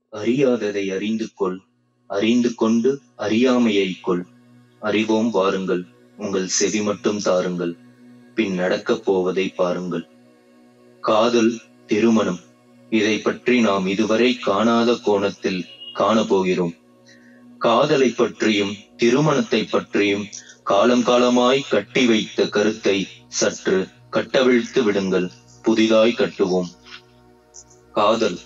அறியாததை அறிந்து கொள் அறிந்து கொண்டு அறியாமையைக் கொள் அறிவோம் வாருங்கள் உங்கள் செவி மட்டும் தாருங்கள் பின் நடக்கப் போவதை பாருங்கள் காதல் திருமணம் இதை பற்றி நாம் இதுவரை காணாத கோணத்தில் காணப்போகிறோம் காதலை பற்றியும் திருமணத்தை பற்றியும் காலம் காலமாய் கட்டி வைத்த கருத்தை சற்று கட்டவிழ்த்து விடுங்கள் புதிதாய் கட்டுவோம் காதல்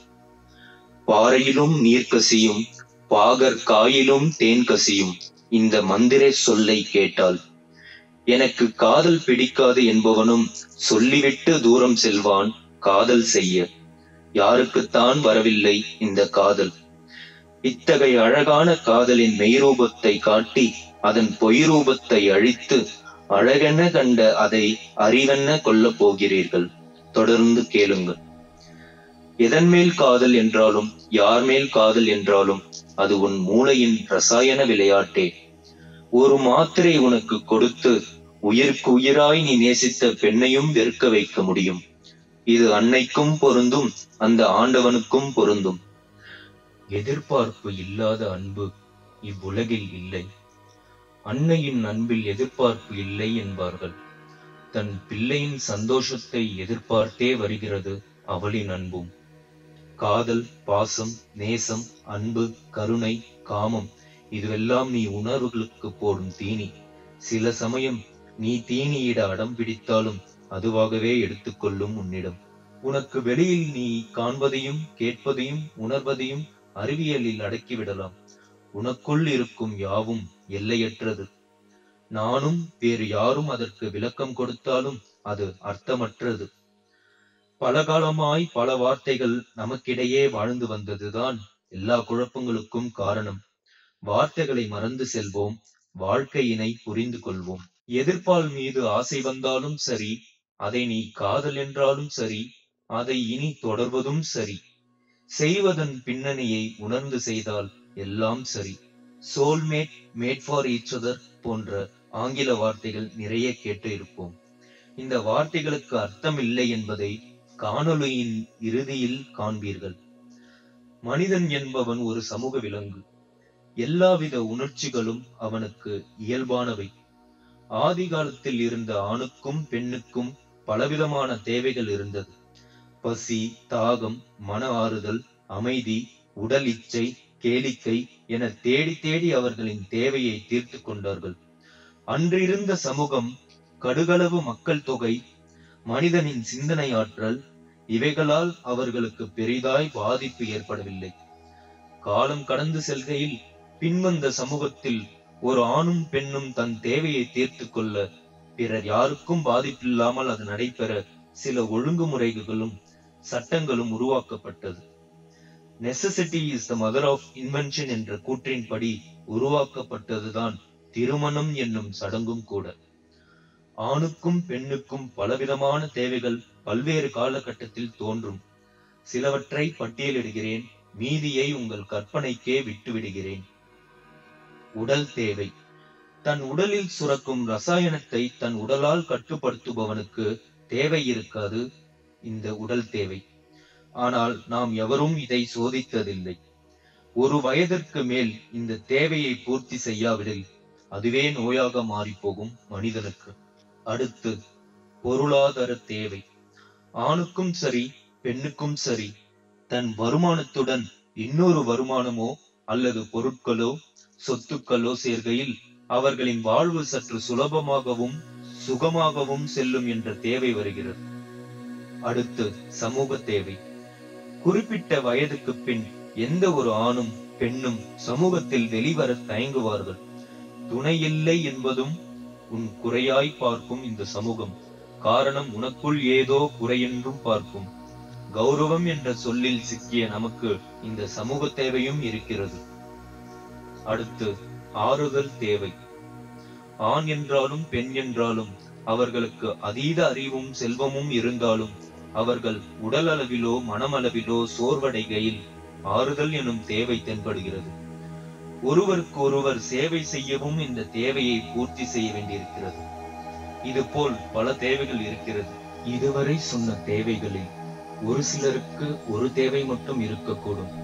பாறையிலும் நீர் கசியும் பாகர் காயிலும் தேன் கசியும் இந்த மந்திர சொல்லை கேட்டால் எனக்கு காதல் பிடிக்காது என்பவனும் சொல்லிவிட்டு தூரம் செல்வான் காதல் செய்ய யாருக்குத்தான் வரவில்லை இந்த காதல் இத்தகைய அழகான காதலின் மெய்ரூபத்தை காட்டி அதன் பொய்ரூபத்தை அழித்து அழகென கண்ட அதை அறிவென்ன கொல்லப் போகிறீர்கள் தொடர்ந்து கேளுங்கள் எதன் மேல் காதல் என்றாலும் யார் மேல் காதல் என்றாலும் அது உன் மூளையின் ரசாயன விளையாட்டே ஒரு மாத்திரை உனக்கு கொடுத்து உயிருக்கு உயிராய் நீ நேசித்த பெண்ணையும் வெறுக்க வைக்க முடியும் இது அன்னைக்கும் பொருந்தும் அந்த ஆண்டவனுக்கும் பொருந்தும் எதிர்பார்ப்பு இல்லாத அன்பு இவ்வுலகில் இல்லை அன்னையின் அன்பில் எதிர்பார்ப்பு இல்லை என்பார்கள் தன் பிள்ளையின் சந்தோஷத்தை எதிர்பார்த்தே வருகிறது அவளின் அன்பும் காதல் பாசம் நேசம் அன்பு கருணை காமம் இதுவெல்லாம் நீ உணர்வுகளுக்கு போடும் தீனி சில சமயம் நீ தீனியிட அடம் பிடித்தாலும் அதுவாகவே எடுத்துக்கொள்ளும் உன்னிடம் உனக்கு வெளியில் நீ காண்பதையும் கேட்பதையும் உணர்வதையும் அறிவியலில் அடக்கிவிடலாம் உனக்குள் இருக்கும் யாவும் எல்லையற்றது நானும் வேறு யாரும் அதற்கு விளக்கம் கொடுத்தாலும் அது அர்த்தமற்றது பல காலமாய் பல வார்த்தைகள் நமக்கிடையே வாழ்ந்து வந்ததுதான் எல்லா குழப்பங்களுக்கும் காரணம் வார்த்தைகளை மறந்து செல்வோம் வாழ்க்கையினை புரிந்து கொள்வோம் எதிர்ப்பால் மீது ஆசை வந்தாலும் சரி அதை நீ காதல் என்றாலும் சரி அதை இனி தொடர்வதும் சரி செய்வதன் பின்னணியை உணர்ந்து செய்தால் எல்லாம் சரி soulmate made for each other போன்ற ஆங்கில வார்த்தைகள் நிறைய கேட்டு இருப்போம் இந்த வார்த்தைகளுக்கு அர்த்தம் இல்லை என்பதை காணொளியின் இறுதியில் காண்பீர்கள் மனிதன் என்பவன் ஒரு சமூக விலங்கு எல்லாவித உணர்ச்சிகளும் அவனுக்கு இயல்பானவை ஆதி காலத்தில் இருந்த ஆணுக்கும் பெண்ணுக்கும் பலவிதமான தேவைகள் இருந்தது பசி தாகம் மன ஆறுதல் அமைதி உடல் இச்சை கேளிக்கை என தேடி தேடி அவர்களின் தேவையை தீர்த்து கொண்டார்கள் அன்றிருந்த சமூகம் கடுகளவு மக்கள் தொகை மனிதனின் சிந்தனை ஆற்றல் இவைகளால் அவர்களுக்கு பெரிதாய் பாதிப்பு ஏற்படவில்லை காலம் கடந்து செல்கையில் பின்வந்த சமூகத்தில் ஒரு ஆணும் பெண்ணும் தன் தேவையை தீர்த்து கொள்ள பிறர் யாருக்கும் பாதிப்பில்லாமல் அது நடைபெற சில ஒழுங்குமுறைகளும் சட்டங்களும் உருவாக்கப்பட்டது necessity is the mother of invention என்ற கூற்றின்படி உருவாக்கப்பட்டதுதான் திருமணம் என்னும் சடங்கும் கூட ஆணுக்கும் பெண்ணுக்கும் பலவிதமான தேவைகள் பல்வேறு காலகட்டத்தில் தோன்றும் சிலவற்றை பட்டியலிடுகிறேன் மீதியை உங்கள் கற்பனைக்கே விட்டுவிடுகிறேன் உடல் தேவை தன் உடலில் சுரக்கும் ரசாயனத்தை தன் உடலால் கட்டுப்படுத்துபவனுக்கு தேவை இருக்காது இந்த உடல் தேவை ஆனால் நாம் எவரும் இதை சோதித்ததில்லை ஒரு வயதிற்கு மேல் இந்த தேவையை பூர்த்தி செய்யாவிடில் அதுவே நோயாக மாறிப்போகும் மனிதனுக்கு அடுத்து பொருளாதார தேவை ஆணுக்கும் சரி பெண்ணுக்கும் சரி தன் வருமானத்துடன் இன்னொரு வருமானமோ அல்லது பொருட்களோ சொத்துக்களோ சேர்கையில் அவர்களின் வாழ்வு சற்று சுலபமாகவும் சுகமாகவும் செல்லும் என்ற தேவை வருகிறது அடுத்து சமூக தேவை குறிப்பிட்ட வயதுக்கு பின் எந்த ஒரு ஆணும் பெண்ணும் சமூகத்தில் வெளிவர தயங்குவார்கள் துணை இல்லை என்பதும் உன் குறையாய் பார்க்கும் இந்த சமூகம் காரணம் உனக்குள் ஏதோ குறையென்றும் பார்க்கும் கௌரவம் என்ற சொல்லில் சிக்கிய நமக்கு இந்த சமூக தேவையும் இருக்கிறது அடுத்து ஆறுதல் தேவை ஆண் என்றாலும் பெண் என்றாலும் அவர்களுக்கு அதீத அறிவும் செல்வமும் இருந்தாலும் அவர்கள் உடல் அளவிலோ மனமளவிலோ சோர்வடைகையில் ஆறுதல் எனும் தேவை தென்படுகிறது ஒருவருக்கு ஒருவர் சேவை செய்யவும் இந்த தேவையை பூர்த்தி செய்ய வேண்டியிருக்கிறது இது போல் பல தேவைகள் இருக்கிறது இதுவரை சொன்ன தேவைகளில் ஒரு சிலருக்கு ஒரு தேவை மட்டும் இருக்கக்கூடும்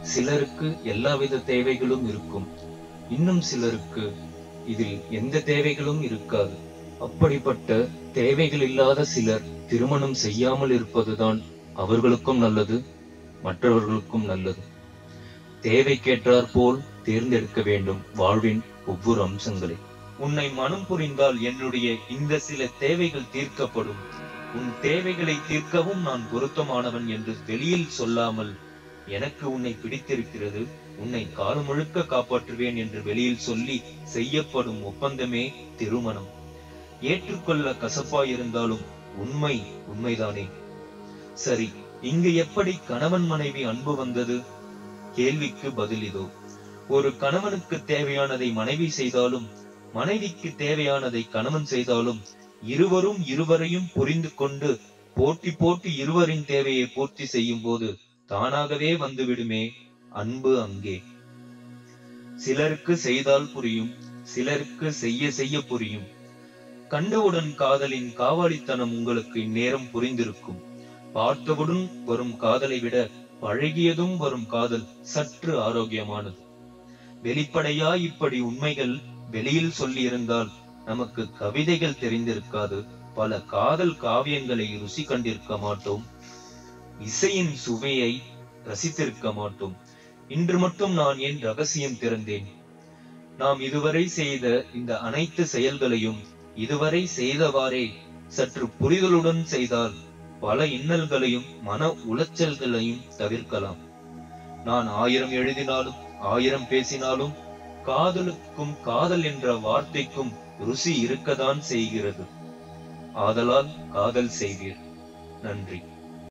சிலருக்கு எல்லாவித தேவைகளும் இருக்கும் இன்னும் சிலருக்கு இதில் எந்த தேவைகளும் இருக்காது அப்படிப்பட்ட தேவைகள் இல்லாத சிலர் திருமணம் செய்யாமல் இருப்பதுதான் அவர்களுக்கும் நல்லது மற்றவர்களுக்கும் நல்லது தேவைக்கேற்றாற் போல் தேர்ந்தெடுக்க வேண்டும் வாழ்வின் ஒவ்வொரு அம்சங்களை உன்னை மனம் புரிந்தால் என்னுடைய இந்த சில தேவைகள் தீர்க்கப்படும் உன் தேவைகளை தீர்க்கவும் நான் பொருத்தமானவன் என்று வெளியில் சொல்லாமல் எனக்கு உன்னை பிடித்திருக்கிறது உன்னை காலம் முழுக்க காப்பாற்றுவேன் என்று வெளியில் சொல்லி செய்யப்படும் ஒப்பந்தமே திருமணம் ஏற்றுக்கொள்ள கசப்பாய் இருந்தாலும் உண்மை உண்மைதானே சரி இங்கு எப்படி கணவன் மனைவி அன்பு வந்தது கேள்விக்கு பதில் இதோ ஒரு கணவனுக்கு தேவையானதை மனைவி செய்தாலும் மனைவிக்கு தேவையானதை கணவன் செய்தாலும் இருவரும் இருவரையும் புரிந்து கொண்டு போட்டி போட்டி இருவரின் தேவையை பூர்த்தி செய்யும் போது தானாகவே வந்துவிடுமே அன்பு அங்கே சிலருக்கு செய்தால் புரியும் சிலருக்கு செய்ய செய்ய புரியும் கண்டவுடன் காதலின் காவாலித்தனம் உங்களுக்கு இந்நேரம் புரிந்திருக்கும் பார்த்தவுடன் வரும் காதலை விட பழகியதும் வரும் காதல் சற்று ஆரோக்கியமானது வெளிப்படையா இப்படி உண்மைகள் வெளியில் சொல்லியிருந்தால் நமக்கு கவிதைகள் தெரிந்திருக்காது பல காதல் காவியங்களை ருசி கண்டிருக்க மாட்டோம் இசையின் சுவையை ரசித்திருக்க மாட்டோம் இன்று மட்டும் நான் ஏன் ரகசியம் திறந்தேன் நாம் இதுவரை செய்த இந்த அனைத்து செயல்களையும் இதுவரை செய்தவாறே சற்று புரிதலுடன் செய்தால் பல இன்னல்களையும் மன உளைச்சல்களையும் தவிர்க்கலாம் நான் ஆயிரம் எழுதினாலும் ஆயிரம் பேசினாலும் காதலுக்கும் காதல் என்ற வார்த்தைக்கும் ருசி இருக்கத்தான் செய்கிறது ஆதலால் காதல் செய்வீர் நன்றி